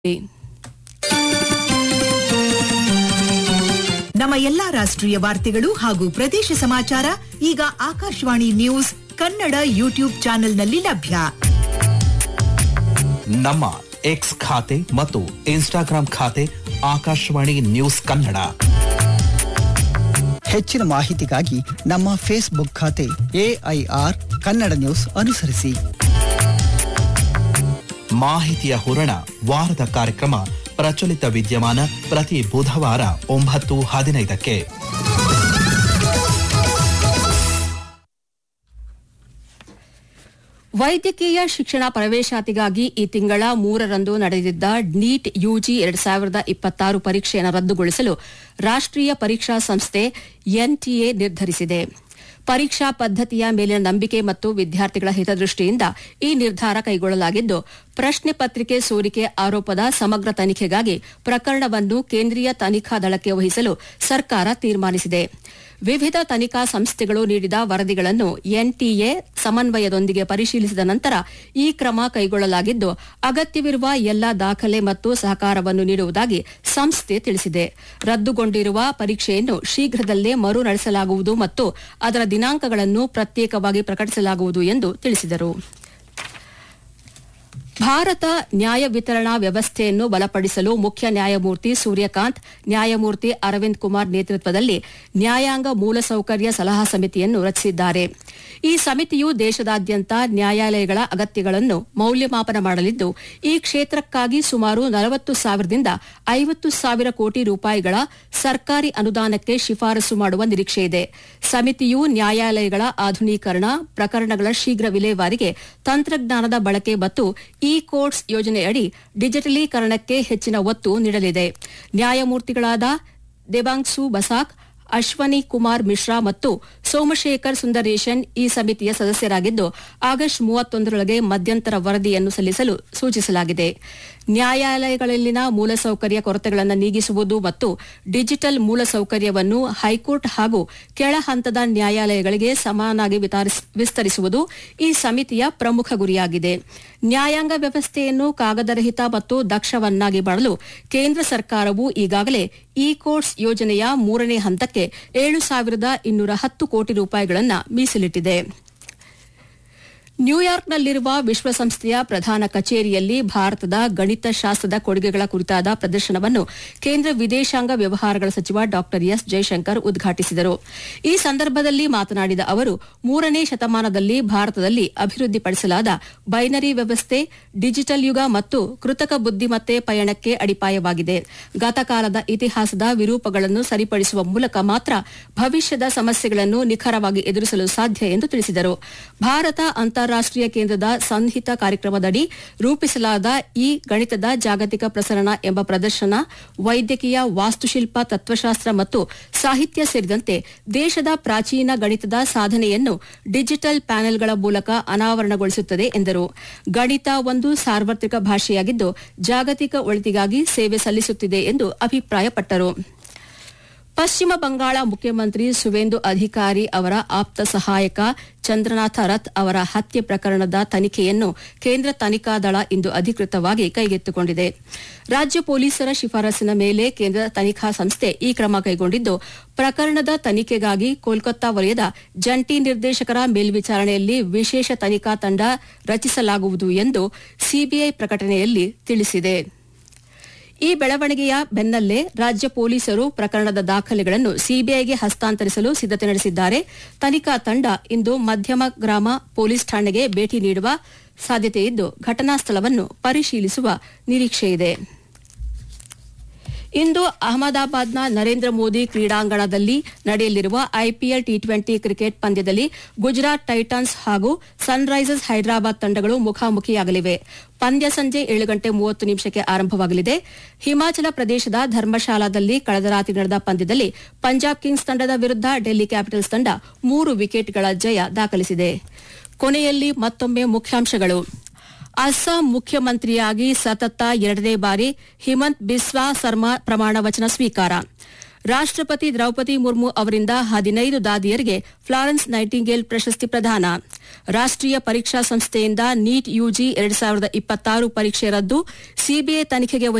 ನಮ್ಮ ಎಲ್ಲಾ ರಾಷ್ಟ್ರೀಯ ವಾರ್ತೆಗಳು ಹಾಗೂ ಪ್ರದೇಶ ಸಮಾಚಾರ ಈಗ ಆಕಾಶವಾಣಿ ನ್ಯೂಸ್ ಕನ್ನಡ ಯೂಟ್ಯೂಬ್ ಚಾನೆಲ್ನಲ್ಲಿ ಲಭ್ಯ ನಮ್ಮ ಎಕ್ಸ್ ಖಾತೆ ಮತ್ತು ಇನ್ಸ್ಟಾಗ್ರಾಂ ಖಾತೆ ಆಕಾಶವಾಣಿ ನ್ಯೂಸ್ ಕನ್ನಡ ಹೆಚ್ಚಿನ ಮಾಹಿತಿಗಾಗಿ ನಮ್ಮ ಫೇಸ್ಬುಕ್ ಖಾತೆ ಎಐಆರ್ ಕನ್ನಡ ನ್ಯೂಸ್ ಅನುಸರಿಸಿ ಮಾಹಿತಿಯ ಹೂರಣ ವಾರದ ಕಾರ್ಯಕ್ರಮ ಪ್ರಚಲಿತ ವಿದ್ಯಮಾನ ಪ್ರತಿ ಬುಧವಾರ ಒಂಬತ್ತು ಹದಿನೈದಕ್ಕೆ ವೈದ್ಯಕೀಯ ಶಿಕ್ಷಣ ಪ್ರವೇಶಾತಿಗಾಗಿ ಈ ತಿಂಗಳ ಮೂರರಂದು ನಡೆದಿದ್ದ ನೀಟ್ ಯುಜಿ ಎರಡ್ ಸಾವಿರದ ಇಪ್ಪತ್ತಾರು ಪರೀಕ್ಷೆಯನ್ನು ರದ್ದುಗೊಳಿಸಲು ರಾಷ್ಟ್ರೀಯ ಪರೀಕ್ಷಾ ಸಂಸ್ಥೆ ಎನ್ಟಿಎ ನಿರ್ಧರಿಸಿದೆ ಪರೀಕ್ಷಾ ಪದ್ದತಿಯ ಮೇಲಿನ ನಂಬಿಕೆ ಮತ್ತು ವಿದ್ಯಾರ್ಥಿಗಳ ಹಿತದೃಷ್ಟಿಯಿಂದ ಈ ನಿರ್ಧಾರ ಕೈಗೊಳ್ಳಲಾಗಿದ್ದು ಪ್ರಶ್ನೆ ಪತ್ರಿಕೆ ಸೋರಿಕೆ ಆರೋಪದ ಸಮಗ್ರ ತನಿಖೆಗಾಗಿ ಪ್ರಕರಣವನ್ನು ಕೇಂದ್ರೀಯ ತನಿಖಾ ದಳಕ್ಕೆ ವಹಿಸಲು ಸರ್ಕಾರ ತೀರ್ಮಾನಿಸಿದೆ ವಿವಿಧ ತನಿಖಾ ಸಂಸ್ಥೆಗಳು ನೀಡಿದ ವರದಿಗಳನ್ನು ಎನ್ಟಿಎ ಸಮನ್ವಯದೊಂದಿಗೆ ಪರಿಶೀಲಿಸಿದ ನಂತರ ಈ ಕ್ರಮ ಕೈಗೊಳ್ಳಲಾಗಿದ್ದು ಅಗತ್ಯವಿರುವ ಎಲ್ಲಾ ದಾಖಲೆ ಮತ್ತು ಸಹಕಾರವನ್ನು ನೀಡುವುದಾಗಿ ಸಂಸ್ಥೆ ತಿಳಿಸಿದೆ ರದ್ದುಗೊಂಡಿರುವ ಪರೀಕ್ಷೆಯನ್ನು ಶೀಘ್ರದಲ್ಲೇ ಮರು ನಡೆಸಲಾಗುವುದು ಮತ್ತು ಅದರ ದಿನಾಂಕಗಳನ್ನು ಪ್ರತ್ಯೇಕವಾಗಿ ಪ್ರಕಟಿಸಲಾಗುವುದು ಎಂದು ತಿಳಿಸಿದರು ಭಾರತ ನ್ಯಾಯ ವಿತರಣಾ ವ್ಯವಸ್ಥೆಯನ್ನು ಬಲಪಡಿಸಲು ಮುಖ್ಯ ನ್ಯಾಯಮೂರ್ತಿ ಸೂರ್ಯಕಾಂತ್ ನ್ಯಾಯಮೂರ್ತಿ ಅರವಿಂದ್ ಕುಮಾರ್ ನೇತೃತ್ವದಲ್ಲಿ ನ್ಯಾಯಾಂಗ ಮೂಲಸೌಕರ್ಯ ಸಲಹಾ ಸಮಿತಿಯನ್ನು ರಚಿಸಿದ್ದಾರೆ ಈ ಸಮಿತಿಯು ದೇಶದಾದ್ಯಂತ ನ್ಯಾಯಾಲಯಗಳ ಅಗತ್ಯಗಳನ್ನು ಮೌಲ್ಯಮಾಪನ ಮಾಡಲಿದ್ದು ಈ ಕ್ಷೇತ್ರಕ್ಕಾಗಿ ಸುಮಾರು ನಲವತ್ತು ಸಾವಿರದಿಂದ ಐವತ್ತು ಸಾವಿರ ಕೋಟಿ ರೂಪಾಯಿಗಳ ಸರ್ಕಾರಿ ಅನುದಾನಕ್ಕೆ ಶಿಫಾರಸು ಮಾಡುವ ನಿರೀಕ್ಷೆಯಿದೆ ಸಮಿತಿಯು ನ್ಯಾಯಾಲಯಗಳ ಆಧುನೀಕರಣ ಪ್ರಕರಣಗಳ ಶೀಘ್ರ ವಿಲೇವಾರಿಗೆ ತಂತ್ರಜ್ಞಾನದ ಬಳಕೆ ಮತ್ತು ಇ ಕೋರ್ಟ್ಸ್ ಯೋಜನೆಯಡಿ ಡಿಜಿಟಲೀಕರಣಕ್ಕೆ ಹೆಚ್ಚಿನ ಒತ್ತು ನೀಡಲಿದೆ ನ್ಯಾಯಮೂರ್ತಿಗಳಾದ ದೇಬಾಂಗ್ಸು ಬಸಾಕ್ ಅಶ್ವನಿ ಕುಮಾರ್ ಮಿಶ್ರಾ ಮತ್ತು ಸೋಮಶೇಖರ್ ಸುಂದರೇಶನ್ ಈ ಸಮಿತಿಯ ಸದಸ್ಯರಾಗಿದ್ದು ಆಗಸ್ಟ್ ಮೂವತ್ತೊಂದರೊಳಗೆ ಮಧ್ಯಂತರ ವರದಿಯನ್ನು ಸಲ್ಲಿಸಲು ಸೂಚಿಸಲಾಗಿದೆ ನ್ಯಾಯಾಲಯಗಳಲ್ಲಿನ ಮೂಲಸೌಕರ್ಯ ಕೊರತೆಗಳನ್ನು ನೀಗಿಸುವುದು ಮತ್ತು ಡಿಜಿಟಲ್ ಮೂಲಸೌಕರ್ಯವನ್ನು ಹೈಕೋರ್ಟ್ ಹಾಗೂ ಕೆಳ ಹಂತದ ನ್ಯಾಯಾಲಯಗಳಿಗೆ ಸಮಾನಾಗಿ ವಿತರಿಸ್- ವಿಸ್ತರಿಸುವುದು ಈ ಸಮಿತಿಯ ಪ್ರಮುಖ ಗುರಿಯಾಗಿದೆ ನ್ಯಾಯಾಂಗ ವ್ಯವಸ್ಥೆಯನ್ನು ಕಾಗದರಹಿತ ಮತ್ತು ದಕ್ಷವನ್ನಾಗಿ ಮಾಡಲು ಕೇಂದ್ರ ಸರ್ಕಾರವು ಈಗಾಗಲೇ ಇ ಕೋರ್ಟ್ಸ್ ಯೋಜನೆಯ ಮೂರನೇ ಹಂತಕ್ಕೆ ಏಳು ಸಾವಿರದ ಇನ್ನೂರ ಹತ್ತು ಕೋಟಿ ರೂಪಾಯಿಗಳನ್ನು ಮೀಸಲಿಟ್ಟಿದೆ ನ್ಯೂಯಾರ್ಕ್ನಲ್ಲಿರುವ ವಿಶ್ವಸಂಸ್ಥೆಯ ಪ್ರಧಾನ ಕಚೇರಿಯಲ್ಲಿ ಭಾರತದ ಗಣಿತಶಾಸ್ತ್ರದ ಕೊಡುಗೆಗಳ ಕುರಿತಾದ ಪ್ರದರ್ಶನವನ್ನು ಕೇಂದ್ರ ವಿದೇಶಾಂಗ ವ್ಯವಹಾರಗಳ ಸಚಿವ ಡಾ ಎಸ್ ಜೈಶಂಕರ್ ಉದ್ಘಾಟಿಸಿದರು ಈ ಸಂದರ್ಭದಲ್ಲಿ ಮಾತನಾಡಿದ ಅವರು ಮೂರನೇ ಶತಮಾನದಲ್ಲಿ ಭಾರತದಲ್ಲಿ ಅಭಿವೃದ್ಧಿಪಡಿಸಲಾದ ಬೈನರಿ ವ್ಯವಸ್ಥೆ ಡಿಜಿಟಲ್ ಯುಗ ಮತ್ತು ಕೃತಕ ಬುದ್ದಿಮತ್ತೆ ಪಯಣಕ್ಕೆ ಅಡಿಪಾಯವಾಗಿದೆ ಗತಕಾಲದ ಇತಿಹಾಸದ ವಿರೂಪಗಳನ್ನು ಸರಿಪಡಿಸುವ ಮೂಲಕ ಮಾತ್ರ ಭವಿಷ್ಯದ ಸಮಸ್ಯೆಗಳನ್ನು ನಿಖರವಾಗಿ ಎದುರಿಸಲು ಸಾಧ್ಯ ಎಂದು ತಿಳಿಸಿದರು ಭಾರತ ಅಂತಾರಾಷ್ಟೀಯ ಕೇಂದ್ರದ ಸಂಹಿತ ಕಾರ್ಯಕ್ರಮದಡಿ ರೂಪಿಸಲಾದ ಈ ಗಣಿತದ ಜಾಗತಿಕ ಪ್ರಸರಣ ಎಂಬ ಪ್ರದರ್ಶನ ವೈದ್ಯಕೀಯ ವಾಸ್ತುಶಿಲ್ಪ ತತ್ವಶಾಸ್ತ್ರ ಮತ್ತು ಸಾಹಿತ್ಯ ಸೇರಿದಂತೆ ದೇಶದ ಪ್ರಾಚೀನ ಗಣಿತದ ಸಾಧನೆಯನ್ನು ಡಿಜಿಟಲ್ ಪ್ಯಾನೆಲ್ಗಳ ಮೂಲಕ ಅನಾವರಣಗೊಳಿಸುತ್ತದೆ ಎಂದರು ಗಣಿತ ಒಂದು ಸಾರ್ವತ್ರಿಕ ಭಾಷೆಯಾಗಿದ್ದು ಜಾಗತಿಕ ಒಳಿತಿಗಾಗಿ ಸೇವೆ ಸಲ್ಲಿಸುತ್ತಿದೆ ಎಂದು ಅಭಿಪ್ರಾಯಪಟ್ಟರು ಪಶ್ಚಿಮ ಬಂಗಾಳ ಮುಖ್ಯಮಂತ್ರಿ ಸುವೇಂದು ಅಧಿಕಾರಿ ಅವರ ಆಪ್ತ ಸಹಾಯಕ ಚಂದ್ರನಾಥ ರಥ್ ಅವರ ಹತ್ಯೆ ಪ್ರಕರಣದ ತನಿಖೆಯನ್ನು ಕೇಂದ್ರ ತನಿಖಾ ದಳ ಇಂದು ಅಧಿಕೃತವಾಗಿ ಕೈಗೆತ್ತಿಕೊಂಡಿದೆ ರಾಜ್ಯ ಪೊಲೀಸರ ಶಿಫಾರಸಿನ ಮೇಲೆ ಕೇಂದ್ರ ತನಿಖಾ ಸಂಸ್ಥೆ ಈ ಕ್ರಮ ಕೈಗೊಂಡಿದ್ದು ಪ್ರಕರಣದ ತನಿಖೆಗಾಗಿ ಕೋಲ್ಕತ್ತಾ ವಲಯದ ಜಂಟಿ ನಿರ್ದೇಶಕರ ಮೇಲ್ವಿಚಾರಣೆಯಲ್ಲಿ ವಿಶೇಷ ತನಿಖಾ ತಂಡ ರಚಿಸಲಾಗುವುದು ಎಂದು ಸಿಬಿಐ ಪ್ರಕಟಣೆಯಲ್ಲಿ ತಿಳಿಸಿದೆ ಈ ಬೆಳವಣಿಗೆಯ ಬೆನ್ನಲ್ಲೇ ರಾಜ್ಯ ಪೊಲೀಸರು ಪ್ರಕರಣದ ದಾಖಲೆಗಳನ್ನು ಸಿಬಿಐಗೆ ಹಸ್ತಾಂತರಿಸಲು ಸಿದ್ದತೆ ನಡೆಸಿದ್ದಾರೆ ತನಿಖಾ ತಂಡ ಇಂದು ಮಧ್ಯಮ ಗ್ರಾಮ ಪೊಲೀಸ್ ಠಾಣೆಗೆ ಭೇಟಿ ನೀಡುವ ಸಾಧ್ಯತೆಯಿದ್ದು ಘಟನಾ ಸ್ಥಳವನ್ನು ಪರಿಶೀಲಿಸುವ ನಿರೀಕ್ಷೆಯಿದೆ ಇಂದು ಅಹಮದಾಬಾದ್ನ ನರೇಂದ್ರ ಮೋದಿ ಕ್ರೀಡಾಂಗಣದಲ್ಲಿ ನಡೆಯಲಿರುವ ಐಪಿಎಲ್ ಟಿ ಟ್ವೆಂಟಿ ಕ್ರಿಕೆಟ್ ಪಂದ್ಯದಲ್ಲಿ ಗುಜರಾತ್ ಟೈಟನ್ಸ್ ಹಾಗೂ ಸನ್ರೈಸರ್ಸ್ ಹೈದರಾಬಾದ್ ತಂಡಗಳು ಮುಖಾಮುಖಿಯಾಗಲಿವೆ ಪಂದ್ಯ ಸಂಜೆ ಏಳು ಗಂಟೆ ಮೂವತ್ತು ನಿಮಿಷಕ್ಕೆ ಆರಂಭವಾಗಲಿದೆ ಹಿಮಾಚಲ ಪ್ರದೇಶದ ಧರ್ಮಶಾಲಾದಲ್ಲಿ ಕಳೆದ ರಾತ್ರಿ ನಡೆದ ಪಂದ್ಯದಲ್ಲಿ ಪಂಜಾಬ್ ಕಿಂಗ್ಸ್ ತಂಡದ ವಿರುದ್ಧ ಡೆಲ್ಲಿ ಕ್ಯಾಪಿಟಲ್ಸ್ ತಂಡ ಮೂರು ವಿಕೆಟ್ಗಳ ಜಯ ದಾಖಲಿಸಿದೆ ಕೊನೆಯಲ್ಲಿ ಮತ್ತೊಮ್ಮೆ ಮುಖ್ಯಾಂಶಗಳು ಅಸ್ಸಾಂ ಮುಖ್ಯಮಂತ್ರಿಯಾಗಿ ಸತತ ಎರಡನೇ ಬಾರಿ ಹಿಮಂತ್ ಬಿಸ್ವಾ ಸರ್ಮಾ ಪ್ರಮಾಣ ವಚನ ಸ್ವೀಕಾರ ರಾಷ್ಟ್ರಪತಿ ದ್ರೌಪದಿ ಮುರ್ಮು ಅವರಿಂದ ಹದಿನೈದು ದಾದಿಯರಿಗೆ ಫ್ಲಾರೆನ್ಸ್ ನೈಟಿಂಗೇಲ್ ಪ್ರಶಸ್ತಿ ಪ್ರದಾನ ರಾಷ್ಟ್ರೀಯ ಪರೀಕ್ಷಾ ಸಂಸ್ಥೆಯಿಂದ ನೀಟ್ ಯುಜಿ ಎರಡ್ ಸಾವಿರದ ಇಪ್ಪತ್ತಾರು ಪರೀಕ್ಷೆ ರದ್ದು ಸಿಬಿಐ ತನಿಖೆಗೆ